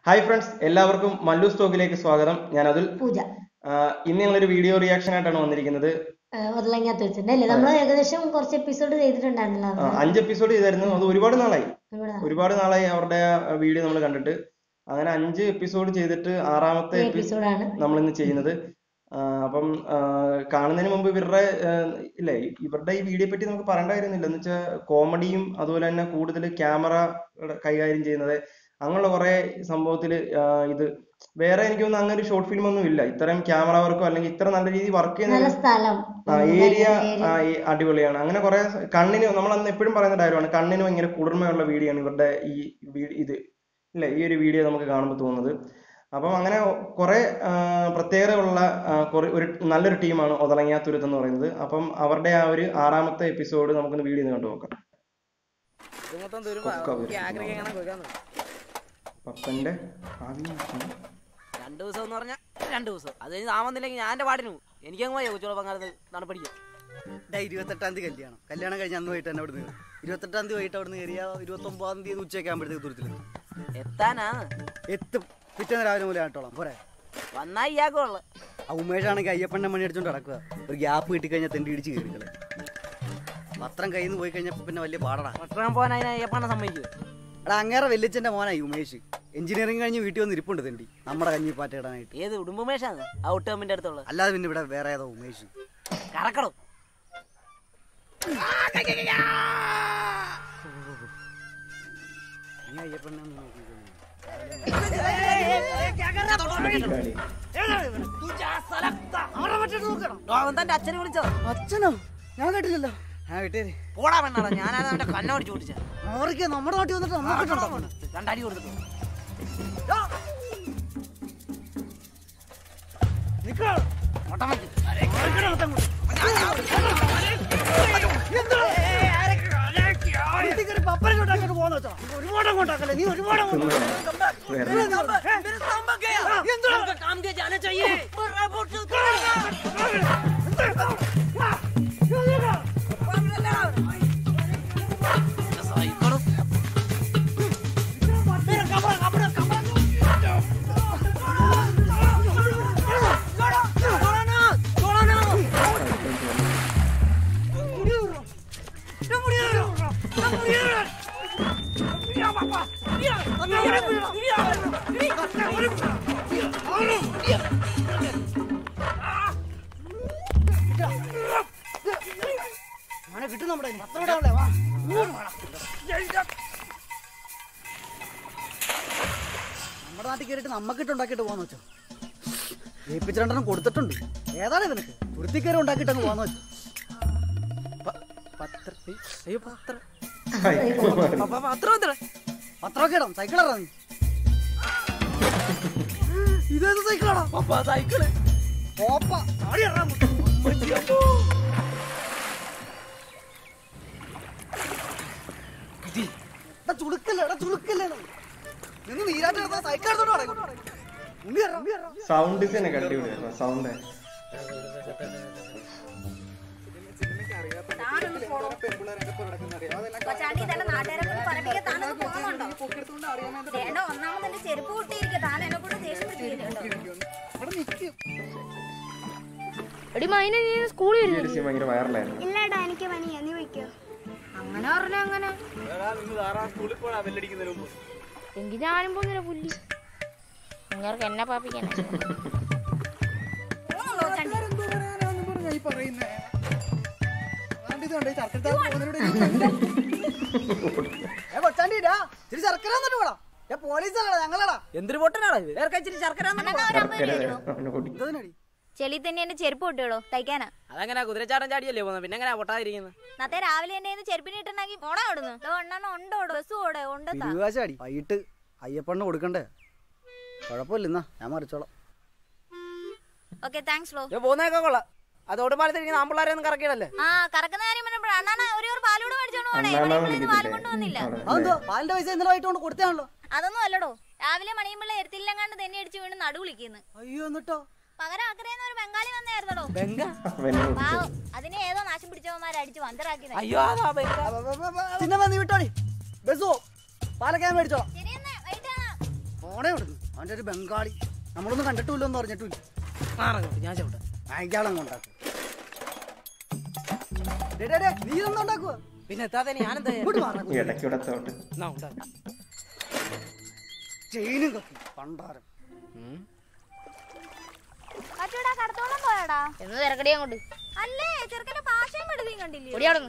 Hi friends എല്ലാവർക്കും മല്ലു സ്റ്റോക്കിലേക്ക് സ്വാഗതം ഞാൻ അതുൽ പൂജ ആഹ് ഇന്ന് ഞങ്ങളൊരു വീഡിയോ റിയാക്ഷൻ ആയിട്ടാണ് വന്നിരിക്കുന്നത് ഉരുളങ്ങാത്ത വെച്ചിട്ടുണ്ട് അല്ലേ നമ്മൾ ഏകദേശം കുറച്ച് എപ്പിസോഡ് ചെയ്തിട്ടുണ്ടായിരുന്നല്ലോ ആഹ് അഞ്ച് എപ്പിസോഡ് ചെയ്തായിരുന്നു അത് ഒരുപാട് നാളായി ഇവിടെ ഒരുപാട് നാളായി അവരുടെ വീഡിയോ നമ്മൾ കണ്ടിട്ട് അങ്ങനെ അഞ്ച് എപ്പിസോഡ് ചെയ്തിട്ട് ആറാമത്തെ എപ്പിസോഡ് എപ്പിസോഡാണ് നമ്മൾ ഇന്ന് ചെയ്യുന്നത് ആഹ് അപ്പം ആഹ് കാണുന്നതിന് മുമ്പ് ഇവരുടെ ആഹ് ഇല്ലേ ഇവരുടെ ഈ വീഡിയോ പറ്റി നമുക്ക് പറയേണ്ട കാര്യമൊന്നുമില്ല എന്ന് വെച്ചാൽ കോമഡിയും അതുപോലെ തന്നെ കൂടുതൽ ക്യാമറ കൈകാര്യം ചെയ്യുന്നത് അങ്ങനെയുള്ള കുറെ സംഭവത്തിൽ ഇത് വേറെ എനിക്ക് തോന്നുന്നു അങ്ങനെ ഒരു ഷോർട്ട് ഫിലിം ഒന്നും ഇല്ല ഇത്രയും ക്യാമറ വർക്കോ അല്ലെങ്കിൽ ഇത്ര നല്ല രീതിയിൽ വർക്ക് ചെയ്യുന്ന നല്ല സ്ഥലം ഏരിയ അടിപൊളിയാണ് അങ്ങനെ കുറെ കണ്ണിന് നമ്മൾ അന്ന് എപ്പോഴും പറയുന്ന ഡയലോഗാണ് കണ്ണിന് ഭയങ്കര കുളിർമയുള്ള വീഡിയോ ആണ് ഇവരുടെ ഈ വീ- ഇത് ഇല്ലേ ഈ ഒരു വീഡിയോ നമുക്ക് കാണുമ്പോൾ തോന്നുന്നത് അപ്പം അങ്ങനെ കുറെ പ്രത്യേകതയുള്ള ആ, കുറെ ഒരു നല്ലൊരു ടീമാണ് ഒതളങ്ങാത്തുരുത്ത് എന്ന് പറയുന്നത് അപ്പം അവരുടെ ആ ഒരു ആറാമത്തെ എപ്പിസോഡ് നമുക്കൊന്ന് വീഡിയോ കണ്ടു നോക്കാം ഇത് മൊത്തം കൊക്ക തരുമ്പോ വരും. ആഗ്രഹം എങ്ങനെ കൊയ്ക്കാന്ന് പപ്പന്റെ ആവി നോക്കുന്നു. രണ്ടു ദിവസം എന്ന് പറഞ്ഞാൽ രണ്ടു ദിവസം അത് കഴിഞ്ഞ് താൻ വന്നില്ലെങ്കിൽ ഞാൻ എന്റെ പാട്ടിന് പോകും എനിക്കങ്ങ് പോയി കൊച്ചുള്ള പങ്കാളത്ത് തണുപ്പടിക്കും ഡേ ഇരുപത്തെട്ടാം തീയതി കല്യാണം കല്യാണം കഴിഞ്ഞ് അന്ന് വൈകിട്ട് തന്നെ അവിടെ നിന്ന് ഇരുപത്തെട്ടാം തീയതി വൈകിട്ട് അവിടെ നിന്ന് കയറിയ ഇരുപത്തൊമ്പതാം തീയതി ഉച്ചയൊക്കെ ആകുമ്പോഴത്തേക്ക് ദൂരത്തിൽ എത്താനാ എത്തും പിറ്റേന്ന് രാവിലെ മുതലേ ആട്ടോളാം പോരെ വന്നാ ഇയാൾക്കുള്ള ആ ഉമേഷാണെങ്കിൽ അയ്യപ്പണ്ണ മണി അടിച്ചോണ്ട് നടക്കുക ഒരു ഗ്യാപ്പ് കിട്ടിക്കഴിഞ്ഞാൽ തെണ്ടി ഇടിച്ച് കയറിക്കളെ പത്രം കയ്യിൽ നിന്ന് പോയി കഴിഞ്ഞാൽ പിന്നെ വലിയ പാടടാ പട്ടണം പോകാൻ അതിനെ അയ്യപ്പണ്ണ സമ്മതിക്കുക എടാ അങ്ങേറെ വെല്ലിച്ചന്റെ മോനായി ഉമേഷ് എഞ്ചിനീയറിംഗ് കഴിഞ്ഞ് വീട്ടിൽ വന്ന് ഇരിപ്പുണ്ട് തെണ്ടി നമ്മുടെ കഞ്ഞി പാറ്റ ഇടാനായിട്ട് ഏത് ഉടുമ്പുമേഷാണ് ആ ഒട്ടുകമ്മിന്റെ അടുത്തുള്ള അല്ലാതെ പിന്നെ ഇവിടെ വേറെ ഏതോ ഉമേഷ് കറക്കടോ നീ അയ്യപ്പണ്ണ ഒന്ന് നോക്കിക്കോ. അവൻ തന്റെ അച്ഛനെ വിളിച്ചോ അച്ഛനോ ഞാൻ കേട്ടില്ലല്ലോ ഞാൻ കേട്ടേ പോടാ പെണ്ണാടാ ഞാനാണ് അവന്റെ കണ്ണോടിച്ച് ഓടിച്ച അവർക്ക് നമ്മുടെ നാട്ടിൽ വന്നിട്ട് നമ്മക്കിട്ടുണ്ടോ രണ്ടടി കൊടുത്തിട്ടു ഓട്ടം വെച്ച്. വേറെ काम के जाना चाहिए കിട്ടും നമ്മുടെ കയ്യിൽ. പത്രം ഇടാനുള്ളേ, വാ. നമ്മുടെ നാട്ടിൽ കയറിയിട്ട് നമ്മക്കിട്ട് ഉണ്ടാക്കിയിട്ട് പോകാന്ന് വെച്ചോ ഏൽപ്പിച്ച് രണ്ടെണ്ണം കൊടുത്തിട്ടുണ്ട് ഏതാണ് ഇവനക്ക് വൃത്തി കയറി ഉണ്ടാക്കിയിട്ട് അങ്ങ് പോകാന്ന് വെച്ചോ പ- പത്ര- ഏയ്, അയ്യോ പത്രം ഹായ്. പ- പ- പത്രം എത്ര പത്രമൊക്കെ ഇടാം സൈക്കിൾ ഇടാം നീ ഇതേത് സൈക്കിളാണോ പപ്പ സൈക്കിള് ഓപ്പ ചാടി ഇറങ്ങാൻ എടാ ചുളുക്കല്ലേ എടാ ചുളുക്കല്ലേ നിന്ന് നീരാട്ട് കിടന്നാ സൈക്കിൾ എടുത്തോണ്ട് വാടാ ഇങ്ങോട്ട്. ഉണ്ണി ഇറ, ഉണ്ണി ഇറ. സൗണ്ട് ഡിസൈൻ ഒക്കെ അടിപൊളിയായിരുന്നു സൗണ്ട് കൊച്ചാണ്ടി തന്നെ നാട്ടുകാരെ കൊണ്ട് പറപ്പിക്കാൻ താനൊന്ന് പോകുന്നുണ്ടോ ചേട്ടൻ ഒന്നാമത് എന്റെ ചെരുപ്പ് പൊട്ടിയിരിക്കുക താൻ എന്നെ കൂടെ ദേഷ്യം പിടിക്കുന്നുണ്ടോ എടി മൈന നീ സ്കൂളിൽ ഈ ഒരു സീൻ ഭയങ്കര വൈറലായിരുന്നു ഇല്ലടാ എനിക്ക് പനിയാ നീ വയ്ക്കോ അങ്ങനെ പറഞ്ഞ അങ്ങനെ എങ്കിൽ ഞാനും പോകുന്നില്ല പുല്ലി നിങ്ങൾക്ക് എന്നെ പാപ്പിക്കാനാ ഏ കൊച്ചാണ്ടി ഇടാ ഇച്ചിരി ശർക്കര തന്നിട്ട് പോടാ ഏ പോലീസല്ലടാ ഞങ്ങളടാ എന്തൊരു പൊട്ടനാടാ ഇത് വേറെ ഇച്ചിരി ശർക്കര തന്നിട്ട് പോ. ശർക്കര അവനെ കൊടി എന്തതിനടി ചെളി തന്നെ എന്റെ ചെരുപ്പ് പൊട്ടിയോളൂ തയ്ക്കാനാ അതെങ്ങനെ കുതിരച്ചാട്ടം ചാടിയല്ലേ പോകുന്നത് പിന്നെ എങ്ങനെ പൊട്ടാതിരിക്കുന്നത് നത്തെ രാവിലെ എന്നെ ചെരുപ്പിന് ഇട്ടുണ്ടെങ്കിൽ പോണാ അവിടുന്ന് ഒന്നെണ്ണം ഉണ്ടോ ബസ് ഓടെ ഉണ്ട് താ. തിരുവാശാടി വൈകിട്ട് അയ്യപ്പണ്ണ കൊടുക്കണ്ടേ കുഴപ്പമില്ല എന്നാ ഞാൻ മറിച്ചോളാം ഓക്കെ താങ്ക്സ് ലോ ഞാൻ പോകുന്നതൊക്കെ കൊള്ളാം അത് ഓടുമാലത്തിരിക്കുന്ന ആമ്പിള്ളാരെ ഒന്നും കറക്കിയിടല്ലേ ആ കറക്കുന്ന കാര്യം പറഞ്ഞപ്പോൾ അണ്ണാ ഒരു ഒരു പാലൂടെ മേടിച്ചോണ്ട് പോണേ അണ്ണാ ഇവിടെ പാല് വിളിക്കത്തില്ലേ കൊണ്ടുവന്നില്ല അതെന്തോ പാലിന്റെ പൈസ ഇന്നലെ വൈകിട്ട് കൊണ്ട് കൊടുത്താണല്ലോ അതൊന്നും അല്ലടോ രാവിലെ മണിയുമ്പോൾ എരുത്തില്ലെങ്ങാണ്ട് തന്നെ അടിച്ച് വീണ് നടു വിളിക്കുന്നു അയ്യോ എന്നിട്ടോ പകരം അക്കരയെന്ന് ഒരു ബംഗാളി വന്നായിരുന്നടോ ബംഗ അവനെ കൊടുത്തു. പാവം അതിനെ ഏതോ നാശം പിടിച്ചവന്മാർ അടിച്ച് വന്തറാക്കി അയ്യോ അതാ ബംഗ പിന്നെ നീ വിട്ടോടി ബസ്സോ പാലക്കാൻ മേടിച്ചോളാം ശരി എന്നാ വൈകിട്ട് കാണാം ഫോണേ കൊടുക്കും അവന്റെ ഒരു ബംഗാളി നമ്മളൊന്നും കണ്ടിട്ടില്ല എന്ന് പറഞ്ഞിട്ടില്ല മാറങ്ങോട്ട് ഞാൻ ചവിട്ടാം അയാളങ്ങ് ഉണ്ടാക്കും ഡേ, ഡേ, ഡേ, നീ ഇതൊന്നും ഉണ്ടാക്കുവോ പിന്നെ എത്താതെ ഞാനെന്താ ചെയ്യാ? ഇങ്ങോട്ട് മാറാ ഇടയ്ക്കൂടെ തോട്ട് എന്നാ ഉണ്ടാക്കാം ചെയിനും കത്തി പണ്ടാരം മറ്റൂടാ കടത്തോളം പോയാടാ എന്ന് തിരക്കടി അങ്ങോട്ട് അല്ലേ ചെറുക്കന്റെ ഭാഷയും പെടുകയും കണ്ടില്ലേ ഓടി അവിടെ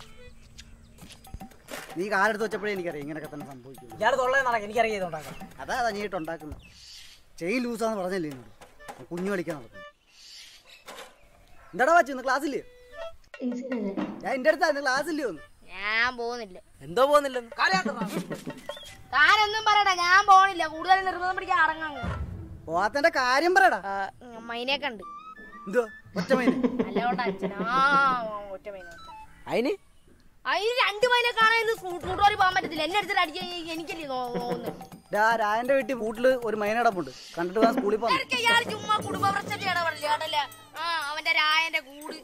നീ കാലെടുത്ത് വെച്ചപ്പോഴേ എനിക്കറിയാം ഇങ്ങനെയൊക്കെ തന്നെ സംഭവിക്കും ഇയാൾ തൊള്ളേ നടക്കാം എനിക്കറിയാം ഇത് ഉണ്ടാക്കാം അതാ അതാ നീട്ട് ഉണ്ടാക്കുന്നത് ചെയിൻ ലൂസാന്ന് പറഞ്ഞല്ലേ എന്നോട് കുഞ്ഞു കളിക്കാൻ നടക്കും എന്താടാ വച്ചു ഇന്ന് ക്ലാസ്സില്ലേ ഈസിയല്ലേ ഞാൻ എൻ്റെ അടുത്താ ഇന്ന് ക്ലാസ്സില്ലേ ഒന്ന് ഞാൻ പോകുന്നില്ല എന്തോ പോകുന്നില്ലെന്ന് താനൊന്നും പറയടാ ഞാൻ പോണില്ല കൂടുതൽ നിർബന്ധം പിടിക്കാൻ അടങ്ങാൻ പോവാത്തന്റെ കാര്യം പറയടാ മൈനെ കണ്ട് എന്തോ ഒറ്റമൈന് അല്ലോണ്ട അച്ഛനാ ഒറ്റ മൈന അതിന് അതിന് രണ്ട് മൈനെ കാണാൻ ഇത് കൂട്ടുകാരി പോകാൻ പറ്റത്തില്ല എന്നെ അടുത്തിട്ട് അടിക്കാൻ എനിക്കല്ലേ തോന്നുന്നത് ഡാ രായന്റെ വീട്ടിൽ വീട്ടില് ഒരു മൈനടപ്പുണ്ട് കണ്ടിട്ട് വേണം സ്കൂളിൽ പോകാൻ ഇടയ്ക്ക് ഇയാൾ ചുമ്മാ കുടുംബ പ്രശ്നത്തിൽ ഇടപെടില്ല കേട്ടല്ലേ ആ അവന്റെ രായന്റെ കൂട്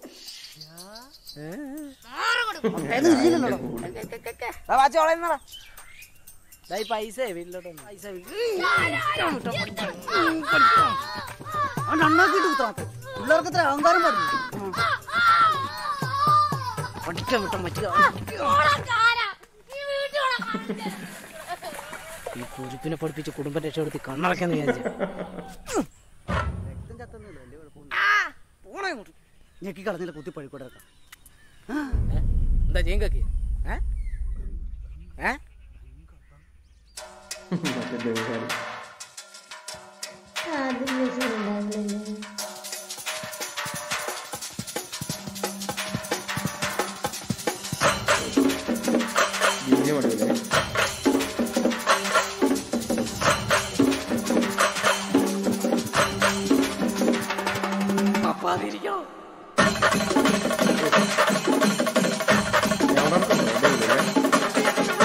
വാച്ചോളന്നാ ഈ പൈസ വീട്ടിലോട്ട് വന്നു. പൈസ അവൻ അണ്ണാക്കിട്ട് കുത്താത്ത പിള്ളേർക്ക് അത്ര അഹങ്കാരം പറഞ്ഞു പഠിക്കാൻ വിട്ട മറ്റു ഈ കുരുപ്പിനെ പഠിപ്പിച്ച് കുടുംബം രക്ഷപ്പെടുത്തി കണ്ണടക്കാന്ന് വിചാരിച്ചു രക്തം ചത്തൊന്നുമില്ല വലിയ കുഴപ്പമൊന്നും ഞെക്കി കളഞ്ഞിട്ട് കുത്തി പഴിക്കൂടെ ഇറക്കാം എന്താ ചെയ്യങ്കക്ക് ഏ ഏ മറ്റേ ബംഗാളി ആദ്യം മെസ്സേജ് ഉണ്ടായിരുന്നില്ലേ വീഡിയോ പടവില്ലേ അപ്പാതിരിക്കണം ഞാൻ ഉറപ്പുണ്ടോ? ഇടയിലില്ലേ?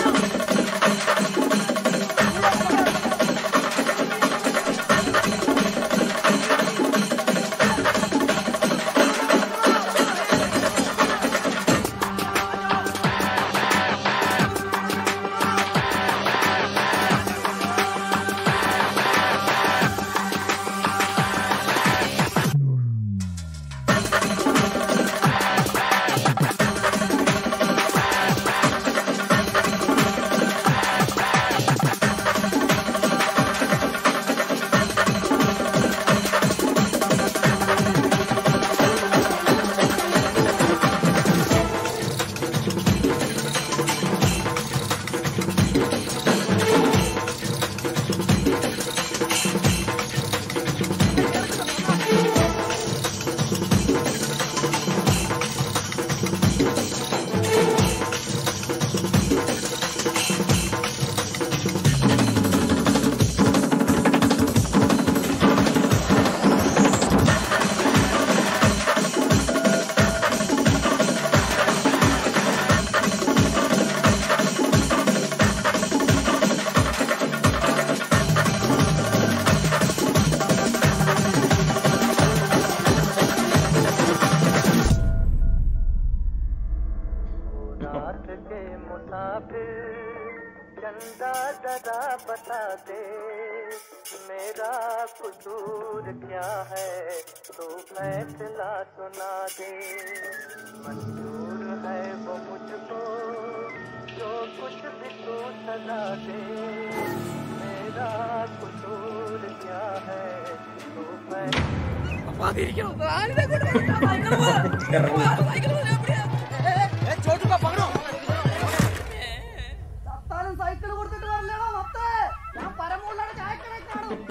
സത്താനും സൈക്കിൾ കൊടുത്തിട്ട് വരില്ലടാ മത്തേ ഞാൻ പരമുള്ളാണ് ചായക്കടയിൽ കാണും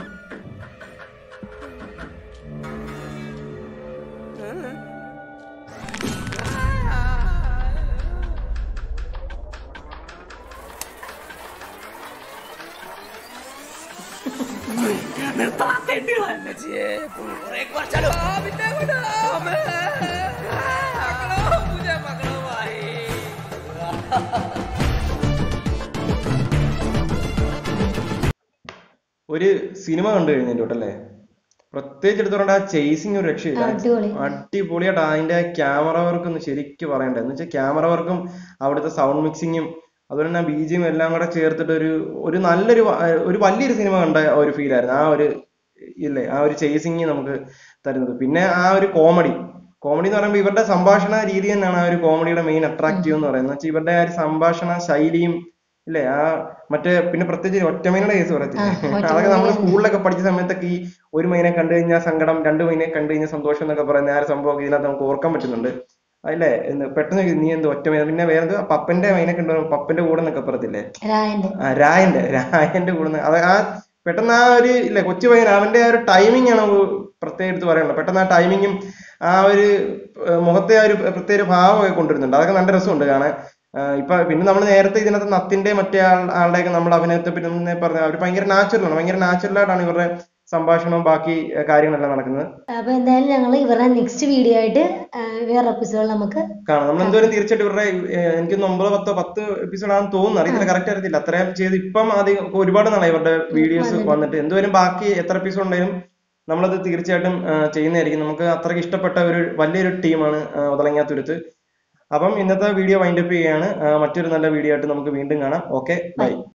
ഒരു സിനിമ കണ്ടു കഴിഞ്ഞതിന്റെ തൊട്ടല്ലേ പ്രത്യേകിച്ച് എടുത്തോണ്ട് ആ ചേസിങ് ഒരു രക്ഷയില്ല അടിപൊളി. അടിപൊളിയായിട്ട് അതിന്റെ ക്യാമറ വർക്ക് ഒന്ന് ശരിക്കും പറയണ്ടേ എന്ന് വെച്ചാൽ ക്യാമറ വർക്കും അവിടുത്തെ സൗണ്ട് മിക്സിങ്ങും അതുപോലെ തന്നെ ബീജിയും എല്ലാം കൂടെ ചേർത്തിട്ട് ഒരു ഒരു നല്ലൊരു വ- ഒരു വലിയൊരു സിനിമ കണ്ട ഒരു ഫീൽ ആയിരുന്നു ആ ഒരു ഇല്ലേ ആ ഒരു ചേസിങ് നമുക്ക് തരുന്നത് പിന്നെ ആ ഒരു കോമഡി കോമഡി എന്ന് പറയുമ്പോൾ ഇവരുടെ സംഭാഷണ രീതി തന്നെയാണ് ആ ഒരു കോമഡിയുടെ മെയിൻ അട്രാക്റ്റീവ് എന്ന് പറയുന്നത് വെച്ചാൽ ഇവരുടെ ആ ഒരു സംഭാഷണ ശൈലിയും ഇല്ലേ ആ മറ്റേ പിന്നെ പ്രത്യേകിച്ച് ഒറ്റമൈനയുടെ കേസ് പറയത്തില്ലേ ആ, ഒറ്റമൈന അതൊക്കെ നമ്മൾ കേസ്. സ്കൂളിലൊക്കെ പഠിച്ച സമയത്തൊക്കെ ഈ ഒരു മൈനെ കണ്ടു കഴിഞ്ഞാൽ സങ്കടം രണ്ട് മൈനെ കണ്ടു കഴിഞ്ഞാൽ സന്തോഷം എന്നൊക്കെ പറയുന്ന ആ ഒരു സംഭവം ഇതിനകത്ത് നമുക്ക് ഓർക്കാൻ പറ്റുന്നുണ്ട് അല്ലേ എന്ന് പെട്ടെന്ന് നീ എന്ത് ഒറ്റ മൈന പിന്നെ വേറെ എന്ത് പപ്പന്റെ മൈനെ കണ്ടു പപ്പന്റെ കൂടെ എന്നൊക്കെ പറയത്തില്ലേ രായന്റെ ആ രായന്റെ രായന്റെ കൂടെ നിന്ന് അത് ആ പെട്ടെന്ന് ആ ഒരു ഇല്ലേ കൊച്ചു പയ്യൻ അവന്റെ ആ ഒരു ടൈമിംഗ് ആണ് നമുക്ക് പ്രത്യേകം എടുത്ത് പറയാനുള്ളത് പെട്ടെന്ന് ആ ടൈമിങ്ങും ആ ഒരു ഏർ മുഖത്തെ ആ ഒരു പ്രത്യേക ഒരു ഭാവമൊക്കെ കൊണ്ടുവരുന്നുണ്ട് അതൊക്കെ നല്ല രസമുണ്ട് കാണാൻ ആ, ഇപ്പൊ പിന്നെ നമ്മൾ നേരത്തെ ഇതിനകത്ത് നത്തിന്റെ മറ്റേ ആൾ ആളുടെയൊക്കെ നമ്മൾ അഭിനയത്തെ പറ്റി മുന്നേ പറഞ്ഞ അവർ ഭയങ്കര നാച്ചുറൽ ആണ് ഭയങ്കര നാച്ചുറൽ ആയിട്ടാണ് ഇവരുടെ സംഭാഷണവും ബാക്കി ഏർ കാര്യങ്ങളെല്ലാം നടക്കുന്നത് അപ്പൊ എന്തായാലും ഞങ്ങൾ ഇവരുടെ നെക്സ്റ്റ് വീഡിയോ ആയിട്ട് ആ, വേറെ എപ്പിസോഡ് നമുക്ക് കാണാം നമ്മൾ എന്തോരം തീർച്ചയായിട്ടും ഇവരുടെ ഏർ എനിക്ക് ഒമ്പതോ പത്തോ പത്ത് എപ്പിസോഡ് ആണെന്ന് തോന്നുന്നു അറിയത്തില്ല കറക്റ്റ് അറിയത്തില്ല അത്രയും ചെയ്ത് ഇപ്പം ആദ്യം ഇപ്പൊ ഒരുപാട് നാളായി ഇവരുടെ വീഡിയോസ് വന്നിട്ട്. വന്നിട്ട് എന്തോരം ബാക്കി എത്ര എപ്പിസോഡ് ഉണ്ടെങ്കിലും നമ്മളത് തീർച്ചയായിട്ടും ആ, ചെയ്യുന്നതായിരിക്കും നമുക്ക് അത്രയ്ക്ക് ഇഷ്ടപ്പെട്ട ഒരു വലിയൊരു ടീമാണ് ഉതളങ്ങാത്തുരുത്ത് അപ്പം ഇന്നത്തെ വീഡിയോ വൈൻഡപ്പ് ചെയ്യുകയാണ് ആ, മറ്റൊരു നല്ല വീഡിയോ ആയിട്ട് നമുക്ക് വീണ്ടും കാണാം ഓക്കെ ബൈ